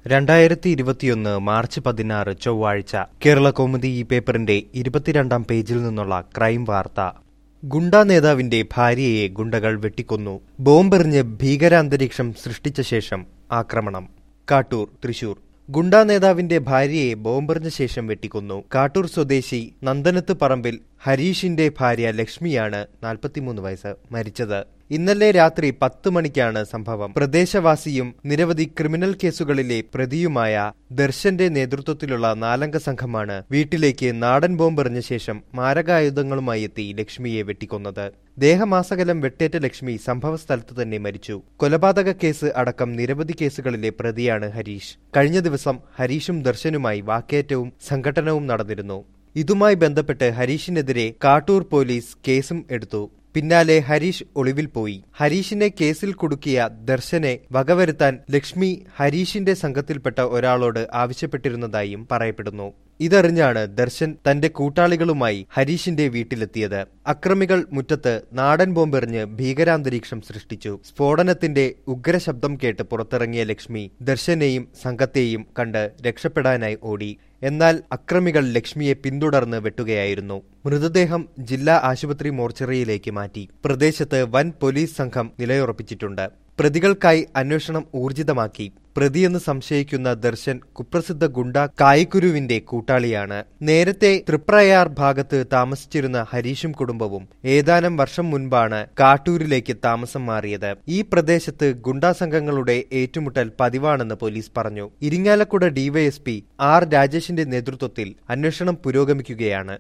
രണ്ടായിരത്തി ഇരുപത്തിയൊന്ന് മാർച്ച് പതിനാറ് ചൊവ്വാഴ്ച കേരള കൗമുദി ഈ പേപ്പറിന്റെ ഇരുപത്തിരണ്ടാം പേജിൽ നിന്നുള്ള ക്രൈം വാർത്ത ഗുണ്ടാ നേതാവിന്റെ ഭാര്യയെ ഗുണ്ടകൾ വെട്ടിക്കൊന്നു ബോംബെറിഞ്ഞ് ഭീകരാന്തരീക്ഷം സൃഷ്ടിച്ച ശേഷം ആക്രമണം കാട്ടൂർ തൃശൂർ ഗുണ്ടാ നേതാവിന്റെ ഭാര്യയെ ബോംബെറിഞ്ഞ ശേഷം വെട്ടിക്കൊന്നു കാട്ടൂർ സ്വദേശി നന്ദനത്ത് പറമ്പിൽ ഹരീഷിന്റെ ഭാര്യ ലക്ഷ്മിയാണ് നാൽപ്പത്തിമൂന്ന് വയസ്സ് മരിച്ചത് ഇന്നലെ രാത്രി പത്ത് മണിക്കാണ് സംഭവം പ്രദേശവാസിയും നിരവധി ക്രിമിനൽ കേസുകളിലെ പ്രതിയുമായ ദർശന്റെ നേതൃത്വത്തിലുള്ള നാലംഗ സംഘമാണ് വീട്ടിലേക്ക് നാടൻ ബോംബെറിഞ്ഞ ശേഷം മാരകായുധങ്ങളുമായി എത്തി ലക്ഷ്മിയെ വെട്ടിക്കൊന്നത് ദേഹമാസകലം വെട്ടേറ്റ ലക്ഷ്മി സംഭവസ്ഥലത്ത് തന്നെ മരിച്ചു കൊലപാതക കേസ് അടക്കം നിരവധി കേസുകളിലെ പ്രതിയാണ് ഹരീഷ് കഴിഞ്ഞ ദിവസം ഹരീഷും ദർശനുമായി വാക്കേറ്റവും സംഘട്ടനവും നടന്നിരുന്നു ഇതുമായി ബന്ധപ്പെട്ട് ഹരീഷിനെതിരെ കാട്ടൂർ പോലീസ് കേസും എടുത്തു പിന്നാലെ ഹരീഷ് ഒളിവിൽ പോയി ഹരീഷിനെ കേസിൽ കുടുക്കിയ ദർശനെ വകവരുത്താൻ ലക്ഷ്മി ഹരീഷിന്റെ സംഘത്തിൽപ്പെട്ട ഒരാളോട് ആവശ്യപ്പെട്ടിരുന്നതായും പറയപ്പെടുന്നു ഇതറിഞ്ഞാണ് ദർശൻ തന്റെ കൂട്ടാളികളുമായി ഹരീഷിന്റെ വീട്ടിലെത്തിയത് അക്രമികൾ മുറ്റത്ത് നാടൻ ബോംബെറിഞ്ഞ് ഭീകരാന്തരീക്ഷം സൃഷ്ടിച്ചു സ്ഫോടനത്തിന്റെ ഉഗ്രശബ്ദം കേട്ട് പുറത്തിറങ്ങിയ ലക്ഷ്മി ദർശനെയും സംഘത്തെയും കണ്ട് രക്ഷപ്പെടാനായി ഓടി എന്നാൽ അക്രമികൾ ലക്ഷ്മിയെ പിന്തുടർന്ന് വെട്ടുകയായിരുന്നു മൃതദേഹം ജില്ലാ ആശുപത്രി മോർച്ചറിയിലേക്ക് മാറ്റി പ്രദേശത്ത് വൻ പോലീസ് സംഘം നിലയുറപ്പിച്ചിട്ടുണ്ട് പ്രതികൾക്കായി അന്വേഷണം ഊർജിതമാക്കി പ്രതിയെന്ന് സംശയിക്കുന്ന ദർശൻ കുപ്രസിദ്ധ ഗുണ്ട കായ്ക്കുരുവിന്റെ കൂട്ടാളിയാണ് നേരത്തെ തൃപ്രയാർ ഭാഗത്ത് താമസിച്ചിരുന്ന ഹരീഷും കുടുംബവും ഏതാനും വർഷം മുൻപാണ് കാട്ടൂരിലേക്ക് താമസം മാറിയത് ഈ പ്രദേശത്ത് ഗുണ്ടാ സംഘങ്ങളുടെ ഏറ്റുമുട്ടൽ പതിവാണെന്ന് പോലീസ് പറഞ്ഞു ഇരിങ്ങാലക്കുട ഡിവൈഎസ്പി ആർ രാജേഷിന്റെ നേതൃത്വത്തിൽ അന്വേഷണം പുരോഗമിക്കുകയാണ്